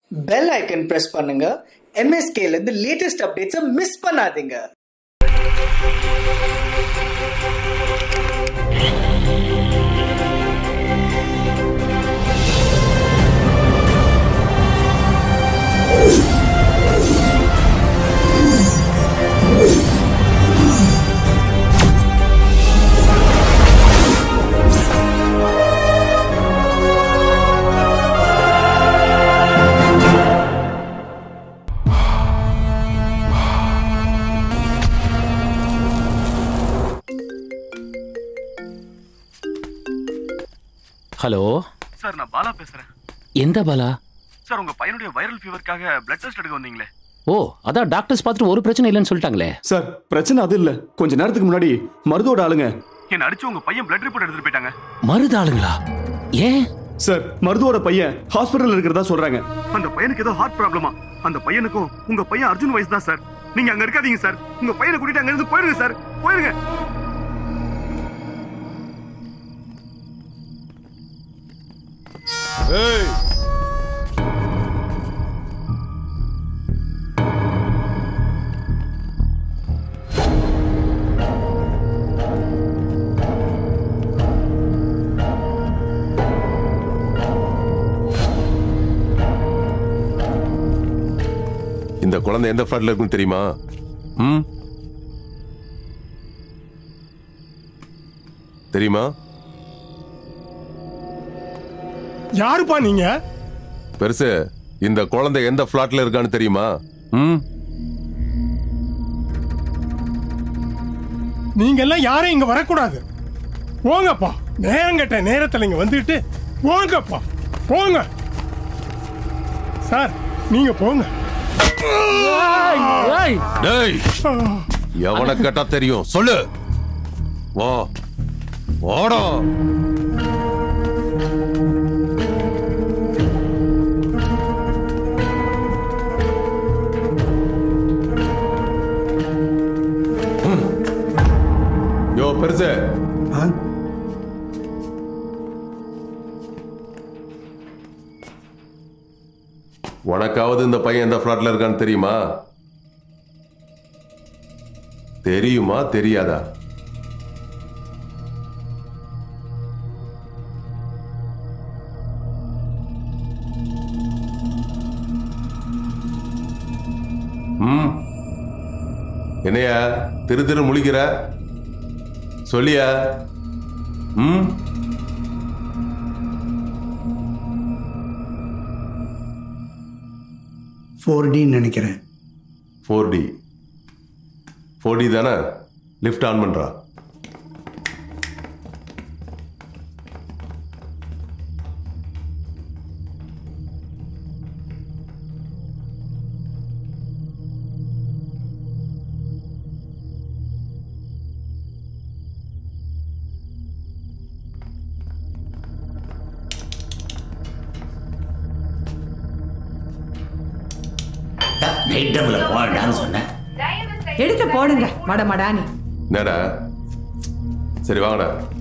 Bell icon press பண்ணுங்க MSK ல இருந்து லேட்டஸ்ட் அப்டேட்ஸை மிஸ் பண்ணாதீங்க ஹலோ சார் நான் பாலா பேசுறேன் எந்த பாலா சார் உங்க பையனுடைய வைரல் ஃபீவருக்காக பிளட் டெஸ்ட் எடுக்க வந்தீங்களே ஓ அதான் டாக்டர்ஸ் பார்த்துட்டு ஒரு பிரச்சனை இல்லைன்னு சொல்லிட்டாங்களே சார் பிரச்சனை அது இல்ல கொஞ்ச நேரத்துக்கு முன்னாடி மருதோட ஆளுங்க என்ன அடிச்சு உங்க பையன் பிளட் ரிப்போர்ட் எடுத்துட்டு போயிட்டாங்க மருதாளுங்களா ஏன் சார் மருதோட பையன் ஹாஸ்பிட்டல்ல இருக்கிறதா சொல்றாங்க அந்த பையனுக்கு ஏதோ ஹார்ட் ப்ராப்ளமா அந்த பையனுக்கும் உங்க பையன் அர்ஜுன் வயசு தான் சார் நீங்க அங்க இருக்காதீங்க சார் உங்க பையனை கூட்டிட்டு அங்க இருந்து போயிருங்க சார் போயிருங்க இந்த குழந்தை எந்த ஃபிளாட்ல இருக்குன்னு தெரியுமா ம் தெரியுமா யாருப்பா நீங்க பெருசு இந்த குழந்தை எந்த ஃபிளாட்ல இருக்கான்னு தெரியுமா ம் நீங்க எல்லாம் யாரும் இங்க வரக்கூடாது போங்கப்பா நேரம் கெட்ட நேரத்துல இங்க வந்துட்டு போங்கப்பா போங்க சார் நீங்க போங்க டேய் எவனை கேட்டா தெரியும் சொல்லு வா வாடா ம். யோ பெருசு உனக்காவது இந்த பையன் எந்த ஃபிளாட்ல இருக்கான்னு தெரியுமா தெரியுமா தெரியாதா ம் என்னையா திரு திரு முழிக்கிற சொல்லியா ம் ஃபோர் டின்னு நினைக்கிறேன் ஃபோர் டி ஃபோர் டி தானே லிஃப்ட் ஆன் பண்றா நைட் டபுள போடான்னு சொன்னேன் எடுத்து போடுங்க மட மடானி என்னடா சரி வாங்கடா